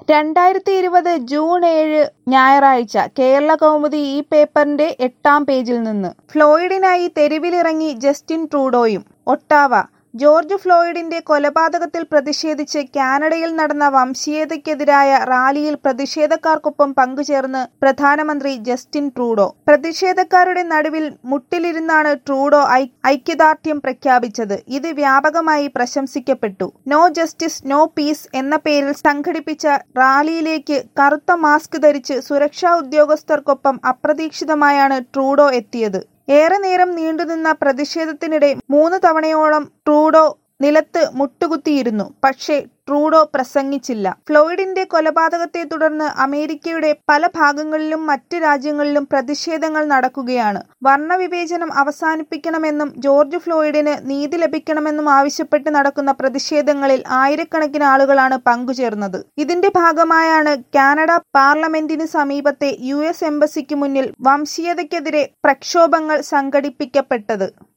രണ്ടായിരത്തി ഇരുപത് ജൂൺ ഏഴ് ഞായറാഴ്ച കേരള കൗമുദി ഈ പേപ്പറിന്റെ എട്ടാം പേജിൽ നിന്ന് ഫ്ലോയിഡിനായി തെരുവിലിറങ്ങി ജസ്റ്റിൻ ട്രൂഡോയും ഒട്ടാവ ജോർജ് ഫ്ലോയിഡിന്റെ കൊലപാതകത്തിൽ പ്രതിഷേധിച്ച് കാനഡയിൽ നടന്ന വംശീയതയ്ക്കെതിരായ റാലിയിൽ പ്രതിഷേധക്കാർക്കൊപ്പം പങ്കുചേർന്ന് പ്രധാനമന്ത്രി ജസ്റ്റിൻ ട്രൂഡോ പ്രതിഷേധക്കാരുടെ നടുവിൽ മുട്ടിലിരുന്നാണ് ട്രൂഡോ ഐ- ഐക്യദാർഢ്യം പ്രഖ്യാപിച്ചത് ഇത് വ്യാപകമായി പ്രശംസിക്കപ്പെട്ടു നോ ജസ്റ്റിസ് നോ പീസ് എന്ന പേരിൽ സംഘടിപ്പിച്ച റാലിയിലേക്ക് കറുത്ത മാസ്ക് ധരിച്ച് സുരക്ഷാ ഉദ്യോഗസ്ഥർക്കൊപ്പം അപ്രതീക്ഷിതമായാണ് ട്രൂഡോ എത്തിയത് ഏറെ നേരം നീണ്ടുനിന്ന പ്രതിഷേധത്തിനിടെ മൂന്ന് തവണയോളം ട്രൂഡോ നിലത്ത് മുട്ടുകുത്തിയിരുന്നു പക്ഷേ ട്രൂഡോ പ്രസംഗിച്ചില്ല ഫ്ലോയിഡിന്റെ കൊലപാതകത്തെ തുടർന്ന് അമേരിക്കയുടെ പല ഭാഗങ്ങളിലും മറ്റ് രാജ്യങ്ങളിലും പ്രതിഷേധങ്ങൾ നടക്കുകയാണ് വർണ്ണവിവേചനം അവസാനിപ്പിക്കണമെന്നും ജോർജ് ഫ്ലോയിഡിന് നീതി ലഭിക്കണമെന്നും ആവശ്യപ്പെട്ട് നടക്കുന്ന പ്രതിഷേധങ്ങളിൽ ആയിരക്കണക്കിന് ആളുകളാണ് പങ്കുചേർന്നത് ഇതിന്റെ ഭാഗമായാണ് കാനഡ പാർലമെന്റിന് സമീപത്തെ യു എസ് എംബസിക്ക് മുന്നിൽ വംശീയതയ്ക്കെതിരെ പ്രക്ഷോഭങ്ങൾ സംഘടിപ്പിക്കപ്പെട്ടത്